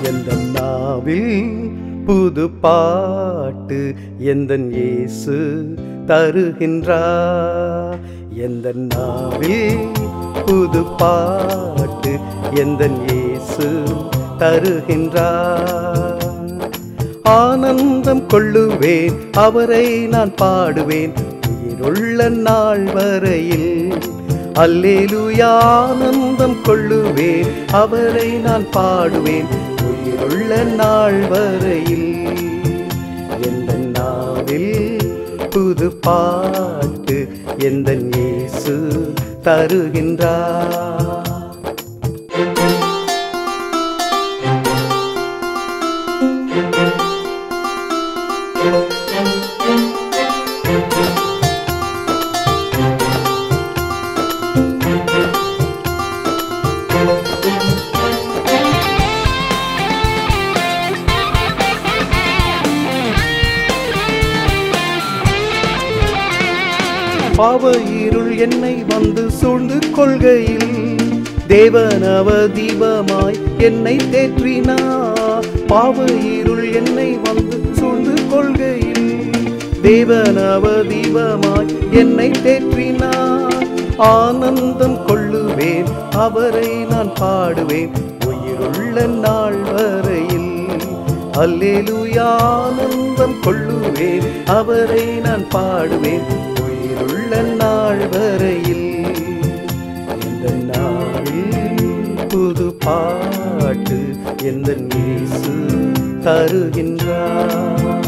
எந்த நாவில் புது பாட்டு எந்த இயேசு தருகின்றார் எந்த நாவில் புது பாட்டு எந்த இயேசு தருகின்றார் ஆனந்தம் கொள்ளுவேன் அவரை நான் பாடுவேன் உயிருள்ள நாள் வரையில் அல்லேலூயா ஆனந்தம் கொள்ளுவேன் அவரை நான் பாடுவேன் உயிருள்ள நாள் வரையில் எந்த நாவில் புது பாட்டு எந்த இயேசு தருகின்றார் பாவ இருள் என்னை வந்து சூழ்ந்து கொள்கையில் தேவனவ தீபமாய் என்னை தேற்றினார் பாவ இருள் என்னை வந்து சூழ்ந்து கொள்கையில் தேவனவ தீபமாய் என்னை தேற்றினார் ஆனந்தம் கொள்ளுவேன் அவரை நான் பாடுவேன் உயிருள்ள நாள் வரையில் அல்லேலூயா ஆனந்தம் கொள்ளுவேன் அவரை நான் பாடுவேன் உயிருள்ள நாள் வரையில் இந்த நாளில் புது பாட்டு எந்த இயேசு தருகின்றார்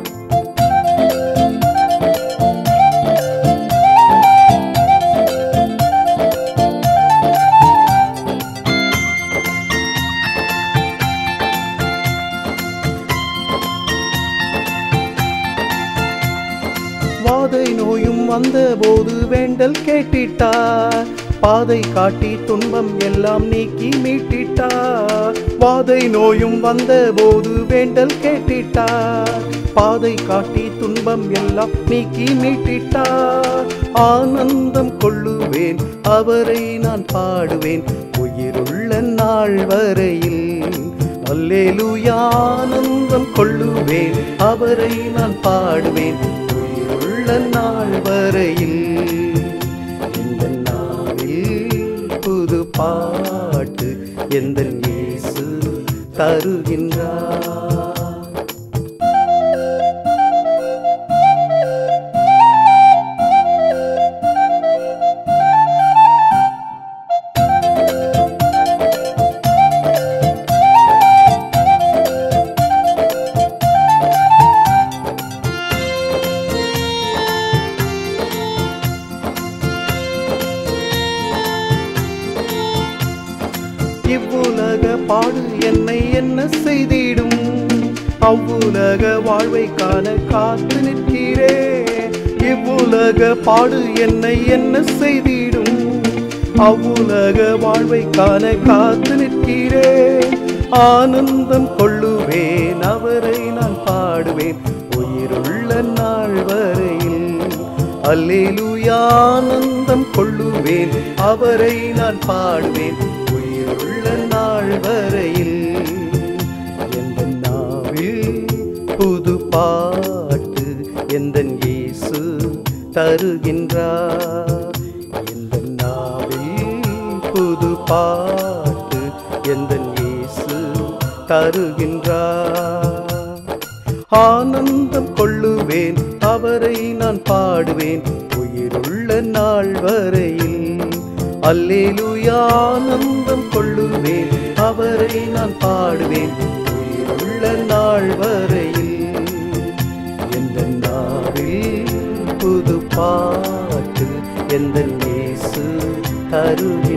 வாதை நோயும் வந்தபோது வேண்டல் கேட்டிட்டார் பாதை காட்டி துன்பம் எல்லாம் நீக்கி மீட்டிட்டார் வாதை நோயும் வந்தபோது வேண்டல் கேட்டிட்டார் பாதை காட்டி துன்பம் எல்லாம் நீக்கி மீட்டிட்டார் ஆனந்தம் கொள்ளுவேன் அவரை நான் பாடுவேன் உயிருள்ள நாள் வரையில் அல்லேலூயா ஆனந்தம் கொள்ளுவேன் அவரை நான் பாடுவேன் உயிருள்ள நாள் வரையில் இந்த நாளில் புது பாட்டு எந்த இயேசு தருகின்றார் இவ்வுலக பாடு என்னை என்ன செய்திடும் அவ்வுலக வாழ்வை காண காத்து நிற்கிறே இவ்வுலக பாடு என்னை என்ன செய்திடும் அவ்வுலக வாழ்வை காண காத்து நிற்கிறே ஆனந்தம் கொள்ளுவேன் அவரை நான் பாடுவேன் உயிருள்ள நாள் வரையில் அல்லேலூயா ஆனந்தம் கொள்ளுவேன் அவரை நான் பாடுவேன் உயிருள்ள நாள் வரையில் எந்த நாவில் புது பாட்டு எந்த இயேசு தருகின்றார் எந்த நாவில் புது பாட்டு எந்த இயேசு தருகின்றார் ஆனந்தம் கொள்ளுவேன் அவரை நான் பாடுவேன் உயிருள்ள நாள் வரையில் அல்லேலூயா ஆனந்தம் கொள்ளுவேன் அவரை நான் பாடுவேன் உயிருள்ள நாள் வரையில் எந்த நாவில் புது பாட்டு எந்த இயேசு தருகின்றார்